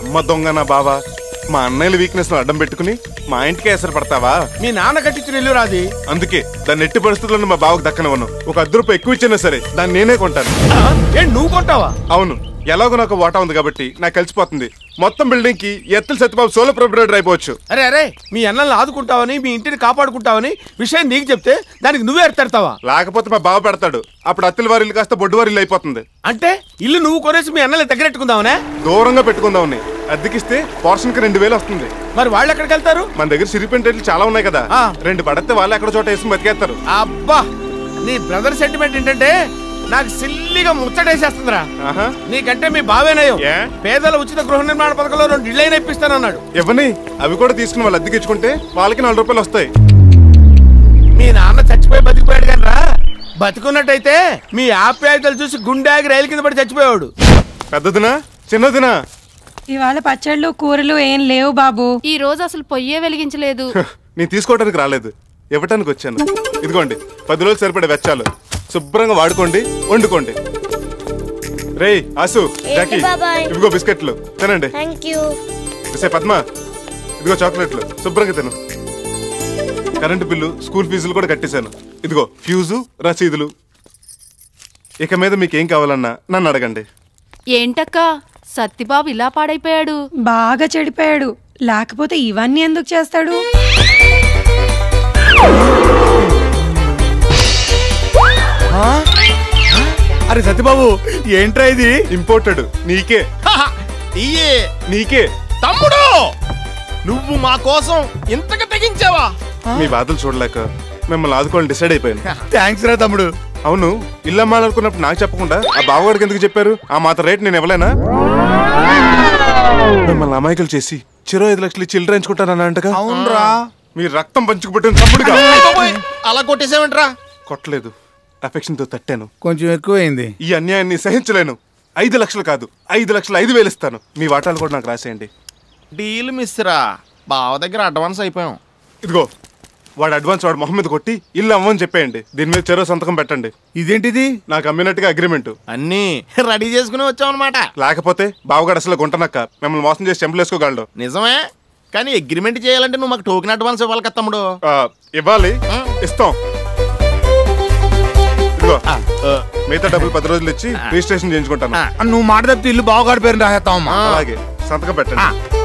అమ్మ దొంగ నా బావా మా అన్నయ్యల వీక్నెస్ అడ్డం పెట్టుకుని మా ఇంటికి ఎసరు పడతావా మీ నాన్న కట్టించిన ఇల్లు రాది అందుకే దాన్ని ఎట్టి పరిస్థితుల్లో మా బావకు దక్కనివ్వను ఒక అర్ధ రూపాయి ఎక్కువ ఇచ్చినా సరే దాన్ని నేనే కొంటాను ఏంటి నువ్వు కొంటావా అవును ఎలాగో నాకు వాటా ఉంది కాబట్టి నాకు కలిసిపోతుంది మొత్తం బిల్డింగ్ కి ఎత్తుల సత్యబాబు సోలో ప్రొపరేటర్ అయిపోవచ్చు అరే అరే మీ అన్నల్ని ఆదుకుంటావని మీ ఇంటిని కాపాడుకుంటావని విషయం నీకు చెప్తే దానికి నువ్వే ఎడతాడతావా లేకపోతే మా బావ పెడతాడు అప్పుడు అత్తిల వారిల్లు కాస్త బొడ్డు వారిల్లు అయిపోతుంది అంటే ఇల్లు నువ్వు కొనేసి మీ అన్నల్ని దగ్గరెట్టుకుందామనే దూరంగా పెట్టుకుందామని అద్దెకిస్తే పోర్షన్ కి రెండు వేలు వస్తుంది మరి వాళ్ళు ఎక్కడికి వెళ్తారు మన దగ్గర సిరిపెంటేట్లు చాలా ఉన్నాయి కదా ఆ. రెండు పడితే వాళ్ళు ఎక్కడ చోట వేసి బతికేస్తారు అబ్బా నీ బ్రదర్ సెంటిమెంట్ ఏంటంటే నాకు సిల్లిగా ముచ్చటేసేస్తుందిరా ఆహా నీకంటే మీ బావేనయం ఏ? పేదల ఉచిత గృహ నిర్మాణ పథకంలో రెండు ఇళ్ళైనా ఇప్పిస్తానన్నాడు ఇవ్వని అవి కూడా తీసుకుని వాళ్ళు అద్దెకిచ్చుకుంటే వాళ్ళకి నాలుగు రూపాయలు వస్తాయి మీ నాన్న చచ్చిపోయి బతికిపోయాడు కానీ రా బతికున్నట్టయితే మీ ఆప్యాయతలు చూసి గుండె ఆగి రైలు కింద పడి చచ్చిపోయాడు పెద్దదినా చిన్నదినా ఇవాళ పచ్చళ్ళు కూరలు ఏం లేవు బాబు ఈ రోజు అసలు పొయ్యే వెలిగించలేదు నేను తీసుకోవడానికి రాలేదు ఇవ్వటానికి వచ్చాను ఇదిగోండి పది రోజులు సరిపడే వెచ్చాలు శుభ్రంగా వాడుకోండి వండుకోండి రేయ్ ఆసు జాకీ బాబాయ్? ఇదిగో బిస్కెట్లు తినండి థ్యాంక్ యూ సే పద్మ ఇదిగో చాక్లెట్లు శుభ్రంగా తిను కరెంటు బిల్లు స్కూల్ ఫీజులు కూడా కట్టేశాను ఇదిగో ఫ్యూజు రసీదులు ఇక మీద మీకు ఏం కావాలన్నా నన్ను అడగండి ఏంటక్క సత్తిబాబు ఇలా పాడైపోయాడు బాగా చెడిపోయాడు లేకపోతే ఇవన్నీ ఎందుకు చేస్తాడు అరే సత్యబాబు ఏంట్రా ఇది ఇంపోర్టెడ్ నీకే ఇయ్యే నీకే తమ్ముడు నువ్వు మా కోసం ఇంతకు తెగించావా మీ బాధలు చూడలేక మిమ్మల్ని ఆదుకోవాలని డిసైడ్ అయిపోయాను థ్యాంక్స్ రా తమ్ముడు అవును ఇల్లు అమ్మాలనుకున్నప్పుడు నాకు చెప్పకుండా ఆ బావగాడికి ఎందుకు చెప్పారు ఆ మాత్రం రేట్ నేను ఇవ్వలేనా మిమ్మల్ని అమాయకులు చేసి చిరో ఐదు లక్షలు ఇచ్చి ఇల్లు రాయించుకుంటానని అంటగా అవునరా మీ రక్తం పంచుకుపెట్టిన తమ్ముడుగా అలా కొట్టేసావేంట్రా కొట్టలేదు అఫెక్షన్ తో తట్టాను కొంచెం ఎక్కువైంది ఈ అన్యాయాన్ని సహించలేను ఐదు లక్షలు కాదు ఐదు లక్షలు ఐదు వేలు ఇస్తాను మీ వాటాలు కూడా నాకు రాసేయండి డీల్ మిస్రా బావ దగ్గర అడ్వాన్స్ అయిపోయాం ఇదిగో వాడు అడ్వాన్స్ వాడు మొహం మీద కొట్టి ఇల్లు అమ్మని చెప్పేయండి దీని మీద చెరో సంతకం పెట్టండి ఇదేంటిది నాకు అమ్మినట్టుగా అగ్రిమెంట్ అన్నీ రెడీ చేసుకుని వచ్చామన్నమాట లేకపోతే బావగాడు అసలు గుంటనక్క మిమ్మల్ని మోసం చేసి చెంపలేసుకోగలడు నిజమే కానీ అగ్రిమెంట్ చేయాలంటే నువ్వు మాకు టోకెన్ అడ్వాన్స్ ఇవ్వాలి కదా తమ్ముడు ఆ, ఇవ్వాలి ఇస్తాం ఇదిగో మిగతా డబ్బులు పది రోజులు ఇచ్చి రిజిస్ట్రేషన్ చేయించుకుంటాను నువ్వు మాట తప్పితే ఇల్లు బాగా పేరు రాసేస్తావమ్మా అలాగే సంతకం పెట్టండి